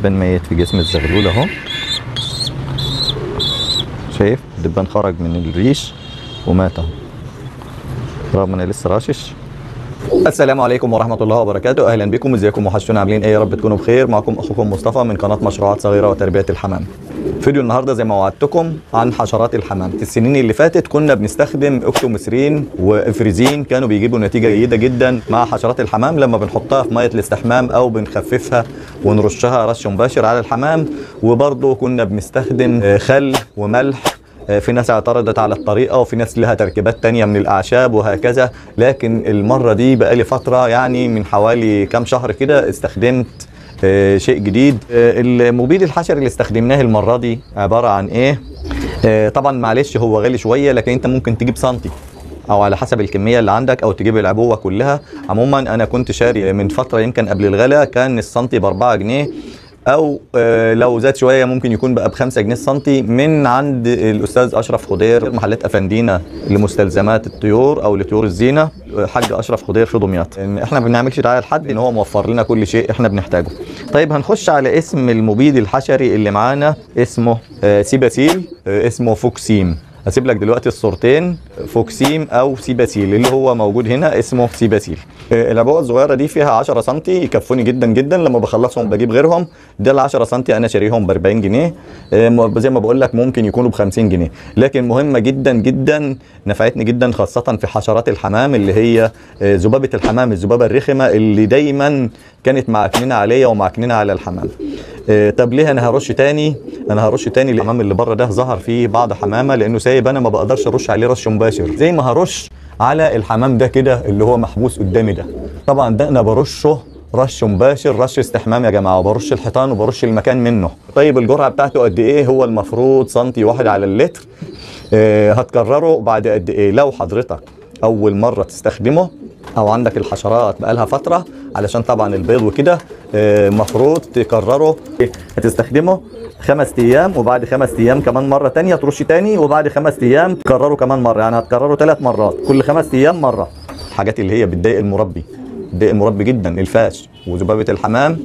دبان ميت في جسم الزغلول اهو شايف الدبان خرج من الريش ومات اهو رغم ان أنا لسه راشش السلام عليكم ورحمة الله وبركاته أهلا بكم ازيكم وحشتونا عاملين ايه يا رب تكونوا بخير معكم أخوكم مصطفى من قناة مشروعات صغيرة وتربية الحمام فيديو النهاردة زي ما وعدتكم عن حشرات الحمام في السنين اللي فاتت كنا بنستخدم أكتومسرين وإفريزين كانوا بيجيبوا نتيجة جيدة جدا مع حشرات الحمام لما بنحطها في مية الاستحمام أو بنخففها ونرشها رش مباشر على الحمام وبرضه كنا بنستخدم آه، خل وملح في ناس اعترضت على الطريقة وفي ناس لها تركيبات تانية من الأعشاب وهكذا لكن المرة دي بقالي فترة يعني من حوالي كام شهر كده استخدمت آه، شيء جديد آه، المبيد الحشري اللي استخدمناه المرة دي عبارة عن ايه آه، طبعا معلش هو غالي شوية لكن انت ممكن تجيب سنتي او على حسب الكميه اللي عندك او تجيب العبوه كلها عموما انا كنت شاري من فتره يمكن قبل الغلا كان السنتي ب 4 جنيه او آه، لو زاد شويه ممكن يكون بقى ب 5 جنيه السنتي من عند الاستاذ اشرف خضير محلات افندينا لمستلزمات الطيور او لطيور الزينه آه، حاج اشرف خضير في دمياط إن احنا ما بنعملش دعايه لحد ان هو موفر لنا كل شيء احنا بنحتاجه طيب هنخش على اسم المبيد الحشري اللي معانا اسمه آه، سيباسيل آه، اسمه فوكسيم هسيب لك دلوقتي الصورتين فوكسيم او سيباسيل اللي هو موجود هنا اسمه سيباسيل آه، العبوه الصغيره دي فيها 10 سم يكفوني جدا جدا لما بخلصهم بجيب غيرهم ده ال 10 سم انا شاريهم ب 40 جنيه آه، م- زي ما بقول لك ممكن يكونوا ب 50 جنيه لكن مهمه جدا جدا نفعتني جدا خاصه في حشرات الحمام اللي هي آه، ذبابه الحمام الذبابه الرخمه اللي دايما كانت معكنينه عليا ومعكنينه على الحمام آه، طب ليه انا هرش تاني انا هرش تاني الحمام اللي بره ده ظهر فيه بعض حمامه لانه سايب انا ما بقدرش ارش عليه رش مباشر زي ما هرش على الحمام ده كده اللي هو محبوس قدامي ده طبعا ده انا برشه رش مباشر رش استحمام يا جماعه وبرش الحيطان وبرش المكان منه طيب الجرعه بتاعته قد ايه هو المفروض سنتي واحد على اللتر آه، هتكرره بعد قد ايه لو حضرتك اول مره تستخدمه او عندك الحشرات بقالها فتره علشان طبعا البيض وكده آه، مفروض تكرره هتستخدمه خمس ايام وبعد خمس ايام كمان مره تانية ترش تاني وبعد خمس ايام تكرره كمان مره يعني هتكرره ثلاث مرات كل خمس ايام مره الحاجات اللي هي بتضايق المربي بتضايق المربي جدا الفاش وذبابه الحمام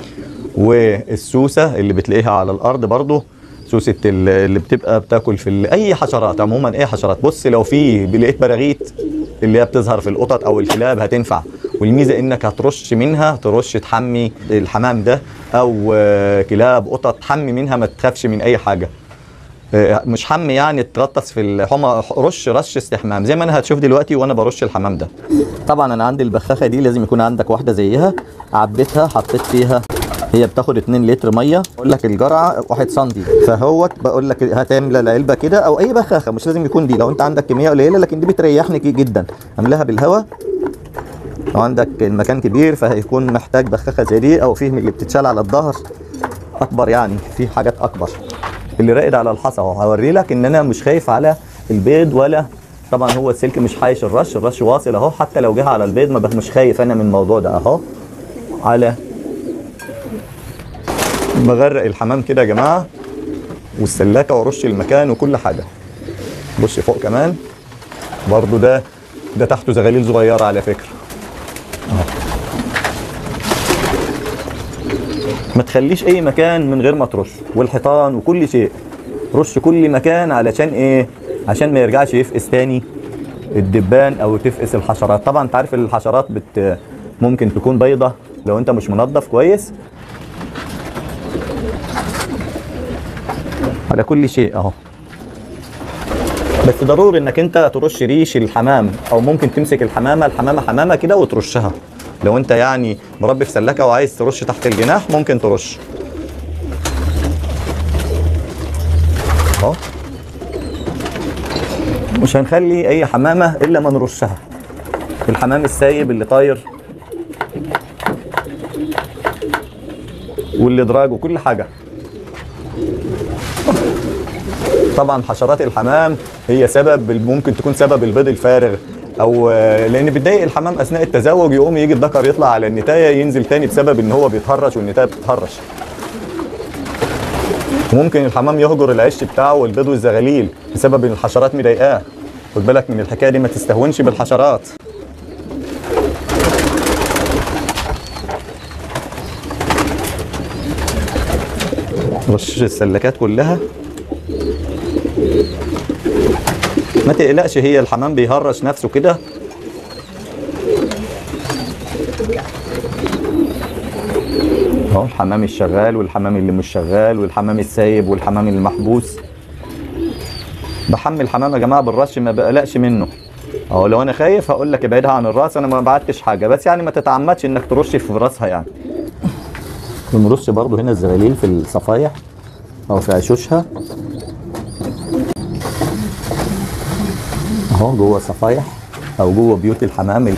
والسوسه اللي بتلاقيها على الارض برضو سوسه ال- اللي بتبقى بتاكل في ال- اي حشرات عموما اي حشرات بص لو في لقيت براغيث اللي هي بتظهر في القطط او الكلاب هتنفع والميزه انك هترش منها ترش تحمي الحمام ده او آه، كلاب قطط تحمي منها ما تخافش من اي حاجه آه، مش حمي يعني تغطس في الحمى رش رش استحمام زي ما انا هتشوف دلوقتي وانا برش الحمام ده طبعا انا عندي البخاخه دي لازم يكون عندك واحده زيها عبيتها حطيت فيها هي بتاخد 2 لتر ميه بقول لك الجرعه 1 سم فهو بقول لك هتملى العلبه كده او اي بخاخه مش لازم يكون دي لو انت عندك كميه قليله لكن دي بتريحني جدا املاها بالهواء لو عندك المكان كبير فهيكون محتاج بخاخه زي دي او فيه من اللي بتتشال على الظهر اكبر يعني في حاجات اكبر اللي راقد على الحصى اهو هوري لك ان انا مش خايف على البيض ولا طبعا هو السلك مش حايش الرش الرش واصل اهو حتى لو جه على البيض ما بخ- مش خايف انا من الموضوع ده اهو على بغرق الحمام كده يا جماعه والسلاكه وارش المكان وكل حاجه بص فوق كمان برضو ده ده تحته زغاليل صغيره على فكره ما تخليش اي مكان من غير ما ترش والحيطان وكل شيء رش كل مكان علشان ايه عشان ما يرجعش يفقس تاني الدبان او تفقس الحشرات طبعا انت عارف الحشرات بت ممكن تكون بيضة لو انت مش منظف كويس على كل شيء اهو بس ضروري انك انت ترش ريش الحمام او ممكن تمسك الحمامه الحمامه حمامه كده وترشها لو انت يعني مربي في سلكه وعايز ترش تحت الجناح ممكن ترش اهو مش هنخلي اي حمامه الا ما نرشها الحمام السايب اللي طاير واللي دراج وكل حاجه طبعا حشرات الحمام هي سبب ممكن تكون سبب البيض الفارغ او آه، لان بتضايق الحمام اثناء التزاوج يقوم يجي الذكر يطلع على النتايه ينزل تاني بسبب ان هو بيتهرش والنتايه بتتهرش وممكن الحمام يهجر العش بتاعه والبيض والزغاليل بسبب ان الحشرات مضايقاه خد بالك من الحكايه دي ما تستهونش بالحشرات نرش السلكات كلها ما تقلقش هي الحمام بيهرش نفسه كده اهو الحمام الشغال والحمام اللي مش شغال والحمام السايب والحمام المحبوس بحمل الحمام يا جماعه بالرش ما بقلقش منه اهو لو انا خايف هقول لك ابعدها عن الراس انا ما بعتش حاجه بس يعني ما تتعمدش انك ترش في راسها يعني بنرش برضو هنا الزغاليل في الصفايح او في عشوشها اهو جوه صفايح او جوه بيوت الحمام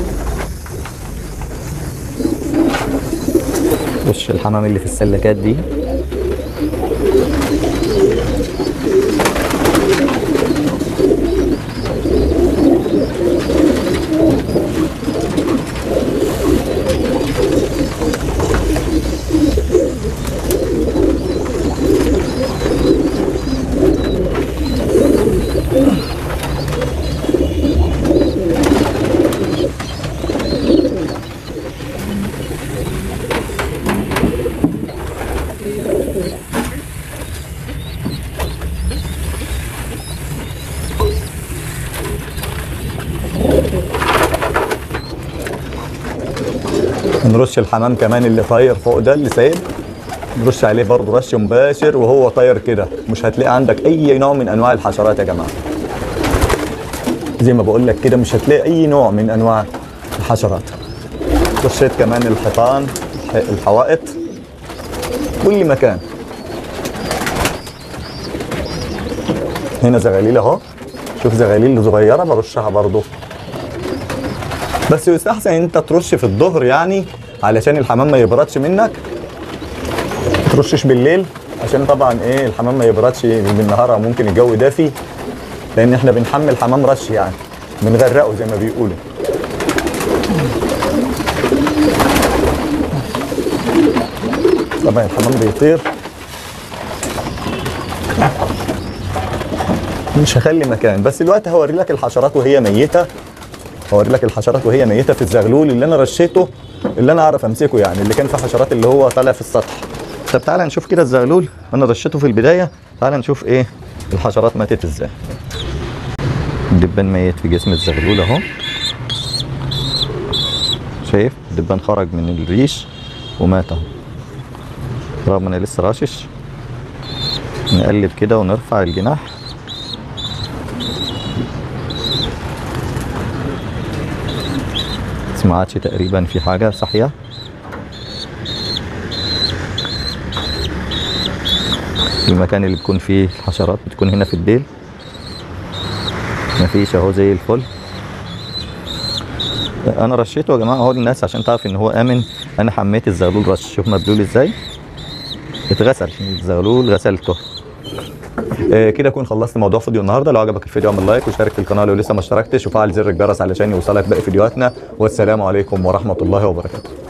وش الحمام اللي في السلكات دي نرش الحمام كمان اللي طاير فوق ده اللي سايب نرش عليه برضه رش مباشر وهو طاير كده مش هتلاقي عندك اي نوع من انواع الحشرات يا جماعه زي ما بقول لك كده مش هتلاقي اي نوع من انواع الحشرات رشيت كمان الحيطان الحوائط كل مكان هنا زغاليل اهو شوف زغاليل صغيره برشها برضه بس يستحسن ان انت ترش في الظهر يعني علشان الحمام ما يبردش منك ما ترشش بالليل عشان طبعا ايه الحمام ما يبردش بالنهار او ممكن الجو دافي لان احنا بنحمل حمام رش يعني بنغرقه زي ما بيقولوا طبعا الحمام بيطير مش هخلي مكان بس الوقت هوري لك الحشرات وهي ميته هوري لك الحشرات وهي ميته في الزغلول اللي انا رشيته اللي انا اعرف امسكه يعني اللي كان فيه حشرات اللي هو طالع في السطح طب تعالى نشوف كده الزغلول انا رشيته في البدايه تعالى نشوف ايه الحشرات ماتت ازاي الدبان ميت في جسم الزغلول اهو شايف الدبان خرج من الريش ومات اهو رغم ان لسه راشش نقلب كده ونرفع الجناح بس ما عادش تقريبا في حاجة صحية المكان اللي بيكون فيه الحشرات بتكون هنا في الديل مفيش اهو زي الفل انا رشيته يا جماعه اهو للناس عشان تعرف ان هو امن انا حميت الزغلول رش شوف مبلول ازاي اتغسل الزغلول غسلته آه، كده اكون خلصت موضوع فيديو النهارده لو عجبك الفيديو اعمل لايك وشارك في القناه لو لسه ما اشتركتش وفعل زر الجرس علشان يوصلك باقي فيديوهاتنا والسلام عليكم ورحمه الله وبركاته